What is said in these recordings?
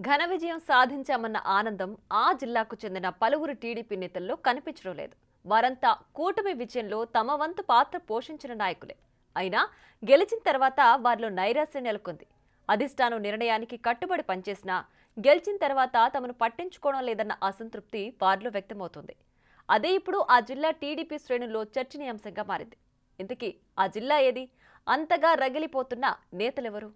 ఘన విజయం సాధించామన్న ఆనందం ఆ జిల్లాకు చెందిన పలువురు టీడీపీ నేతల్లో కనిపించడం లేదు వారంతా కూటమి విజయంలో తమ వంతు పాత్ర పోషించిన నాయకులే అయినా గెలిచిన తర్వాత వారిలో నైరాశ్యం నెలకొంది అధిష్టానం నిర్ణయానికి కట్టుబడి పనిచేసినా గెలిచిన తర్వాత తమను పట్టించుకోవడం లేదన్న అసంతృప్తి వారిలో వ్యక్తమవుతుంది అదే ఇప్పుడు ఆ జిల్లా టీడీపీ శ్రేణుల్లో చర్చనీయాంశంగా మారింది ఇంతకీ ఆ జిల్లా ఏది అంతగా రగిలిపోతున్న నేతలెవరు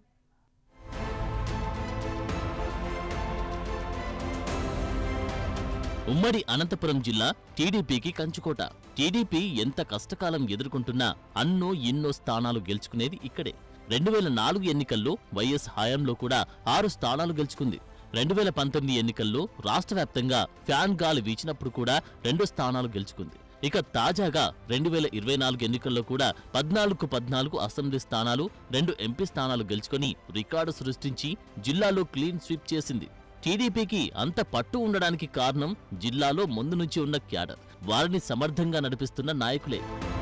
ఉమ్మడి అనంతపురం జిల్లా టీడీపీకి కంచుకోట టీడీపీ ఎంత కష్టకాలం ఎదుర్కొంటున్నా అన్నో ఎన్నో స్థానాలు గెలుచుకునేది ఇక్కడే రెండు వేల నాలుగు ఎన్నికల్లో వైఎస్ హయాంలో కూడా ఆరు స్థానాలు గెలుచుకుంది రెండు వేల పంతొమ్మిది ఎన్నికల్లో రాష్ట్ర వ్యాప్తంగా ఫ్యాన్ గాలి వీచినప్పుడు కూడా రెండు స్థానాలు గెలుచుకుంది ఇక తాజాగా రెండు వేల ఇరవై నాలుగు ఎన్నికల్లో కూడా పద్నాలుగు పద్నాలుగు అసెంబ్లీ స్థానాలు రెండు ఎంపీ స్థానాలు గెలుచుకొని రికార్డు సృష్టించి జిల్లాలో క్లీన్ స్వీప్ చేసింది టీడీపీకి అంత పట్టు ఉండడానికి కారణం జిల్లాలో ముందు నుంచి ఉన్న క్యాడర్ వారిని సమర్థంగా నడిపిస్తున్న నాయకులే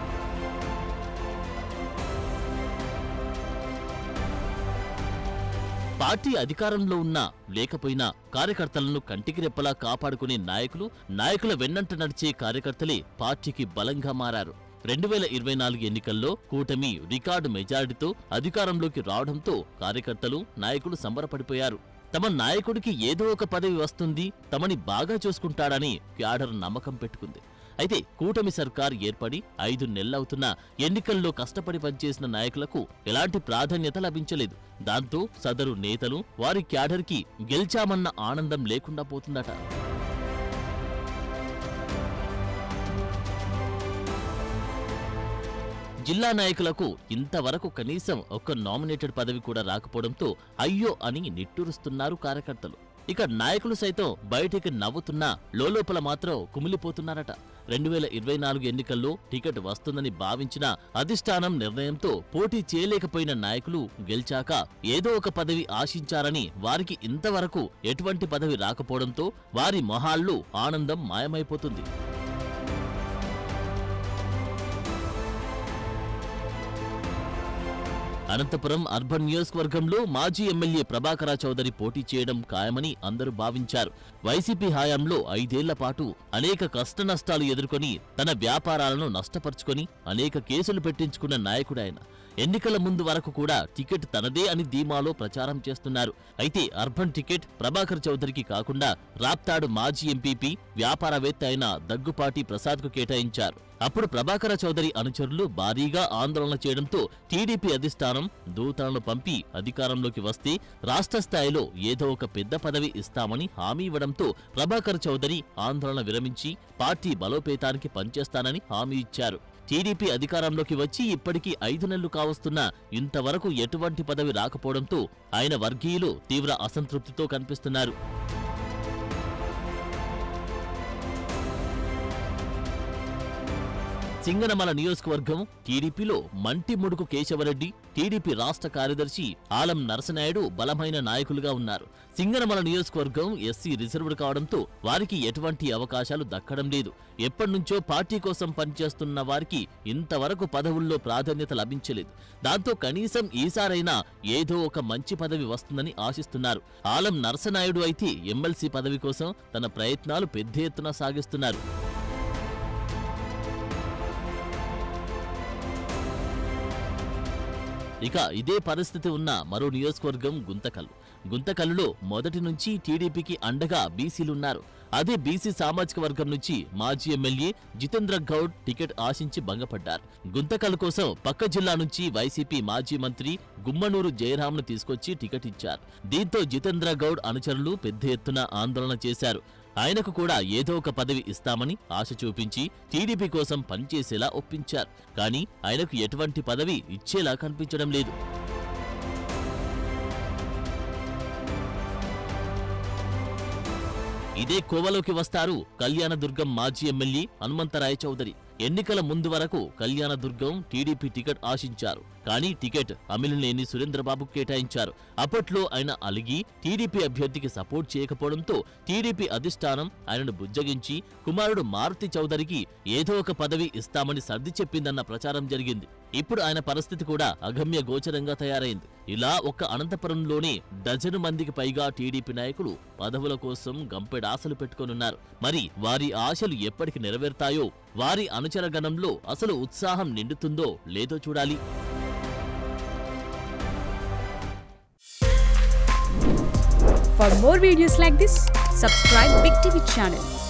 పార్టీ అధికారంలో ఉన్నా లేకపోయినా కార్యకర్తలను కంటికి రెప్పలా కాపాడుకునే నాయకులు నాయకుల వెన్నంట నడిచే కార్యకర్తలే పార్టీకి బలంగా మారారు రెండు వేల ఇరవై నాలుగు ఎన్నికల్లో కూటమి రికార్డు మెజారిటీతో అధికారంలోకి రావడంతో కార్యకర్తలు నాయకులు సంబరపడిపోయారు తమ నాయకుడికి ఏదో ఒక పదవి వస్తుంది తమని బాగా చూసుకుంటాడని క్యాడర్ నమ్మకం పెట్టుకుంది అయితే కూటమి సర్కార్ ఏర్పడి ఐదు నెలలవుతున్నా ఎన్నికల్లో కష్టపడి పనిచేసిన నాయకులకు ఎలాంటి ప్రాధాన్యత లభించలేదు దాంతో సదరు నేతలు వారి క్యాడర్కి గెలిచామన్న ఆనందం లేకుండా పోతుందట జిల్లా నాయకులకు ఇంతవరకు కనీసం ఒక్క నామినేటెడ్ పదవి కూడా రాకపోవడంతో అయ్యో అని నిట్టూరుస్తున్నారు కార్యకర్తలు ఇక నాయకులు సైతం బయటికి నవ్వుతున్నా లోలోపల మాత్రం కుమిలిపోతున్నారట రెండు వేల ఇరవై నాలుగు ఎన్నికల్లో టికెట్ వస్తుందని భావించిన అధిష్టానం నిర్ణయంతో పోటీ చేయలేకపోయిన నాయకులు గెలిచాక ఏదో ఒక పదవి ఆశించారని వారికి ఇంతవరకు ఎటువంటి పదవి రాకపోవడంతో వారి మొహాల్లో ఆనందం మాయమైపోతుంది అనంతపురం అర్బన్ నియోజకవర్గంలో మాజీ ఎమ్మెల్యే ప్రభాకర చౌదరి పోటీ చేయడం ఖాయమని అందరూ భావించారు వైసీపీ హయాంలో ఐదేళ్ల పాటు అనేక కష్టనష్టాలు ఎదుర్కొని తన వ్యాపారాలను నష్టపరుచుకొని అనేక కేసులు పెట్టించుకున్న నాయకుడాయన ఎన్నికల ముందు వరకు కూడా టికెట్ తనదే అని ధీమాలో ప్రచారం చేస్తున్నారు అయితే అర్బన్ టికెట్ ప్రభాకర్ చౌదరికి కాకుండా రాప్తాడు మాజీ ఎంపీపీ వ్యాపారవేత్త అయిన దగ్గుపాటి ప్రసాద్కు కేటాయించారు అప్పుడు ప్రభాకర చౌదరి అనుచరులు భారీగా ఆందోళన చేయడంతో టీడీపీ అధిష్టానం దూతలను పంపి అధికారంలోకి వస్తే రాష్ట్ర స్థాయిలో ఏదో ఒక పెద్ద పదవి ఇస్తామని హామీ ఇవ్వడంతో ప్రభాకర్ చౌదరి ఆందోళన విరమించి పార్టీ బలోపేతానికి పనిచేస్తానని హామీ ఇచ్చారు టీడీపీ అధికారంలోకి వచ్చి ఇప్పటికీ ఐదు నెలలు కావస్తున్నా ఇంతవరకు ఎటువంటి పదవి రాకపోవడంతో ఆయన వర్గీయులు తీవ్ర అసంతృప్తితో కనిపిస్తున్నారు సింగనమల నియోజకవర్గం టీడీపీలో మంటి ముడుకు కేశవరెడ్డి టీడీపీ రాష్ట్ర కార్యదర్శి ఆలం నరసనాయుడు బలమైన నాయకులుగా ఉన్నారు సింగనమల నియోజకవర్గం ఎస్సీ రిజర్వ్డ్ కావడంతో వారికి ఎటువంటి అవకాశాలు దక్కడం లేదు ఎప్పటినుంచో పార్టీ కోసం పనిచేస్తున్న వారికి ఇంతవరకు పదవుల్లో ప్రాధాన్యత లభించలేదు దాంతో కనీసం ఈసారైనా ఏదో ఒక మంచి పదవి వస్తుందని ఆశిస్తున్నారు ఆలం నరసనాయుడు అయితే ఎమ్మెల్సీ పదవి కోసం తన ప్రయత్నాలు పెద్ద ఎత్తున సాగిస్తున్నారు ఇక ఇదే పరిస్థితి ఉన్న మరో నియోజకవర్గం గుంతకల్ గుంతకల్లులో మొదటి నుంచి టీడీపీకి అండగా బీసీలున్నారు అదే బీసీ సామాజిక వర్గం నుంచి మాజీ ఎమ్మెల్యే జితేంద్ర గౌడ్ టికెట్ ఆశించి భంగపడ్డారు గుంతకల్ కోసం పక్క జిల్లా నుంచి వైసీపీ మాజీ మంత్రి గుమ్మనూరు జయరాంను తీసుకొచ్చి టికెట్ ఇచ్చారు దీంతో జితేంద్ర గౌడ్ అనుచరులు పెద్ద ఎత్తున ఆందోళన చేశారు ఆయనకు కూడా ఏదో ఒక పదవి ఇస్తామని ఆశ చూపించి టీడీపీ కోసం పనిచేసేలా ఒప్పించారు కానీ ఆయనకు ఎటువంటి పదవి ఇచ్చేలా కనిపించడం లేదు ఇదే కోవలోకి వస్తారు కళ్యాణదుర్గం మాజీ ఎమ్మెల్యే హనుమంతరాయ చౌదరి ఎన్నికల ముందు వరకు కళ్యాణదుర్గం టీడీపీ టికెట్ ఆశించారు కానీ టికెట్ అమిలినేని సురేంద్రబాబు కేటాయించారు అప్పట్లో ఆయన అలిగి టీడీపీ అభ్యర్థికి సపోర్ట్ చేయకపోవడంతో టీడీపీ అధిష్టానం ఆయనను బుజ్జగించి కుమారుడు మారుతి చౌదరికి ఏదో ఒక పదవి ఇస్తామని సర్ది చెప్పిందన్న ప్రచారం జరిగింది ఇప్పుడు ఆయన పరిస్థితి కూడా అగమ్య గోచరంగా తయారైంది ఇలా ఒక్క అనంతపురంలోనే డజను మందికి పైగా టీడీపీ నాయకులు పదవుల కోసం గంపెడాశలు పెట్టుకొనున్నారు మరి వారి ఆశలు ఎప్పటికి నెరవేరుతాయో వారి అనుచర గణంలో అసలు ఉత్సాహం నిండుతుందో లేదో చూడాలి For more videos like this, subscribe Big TV channel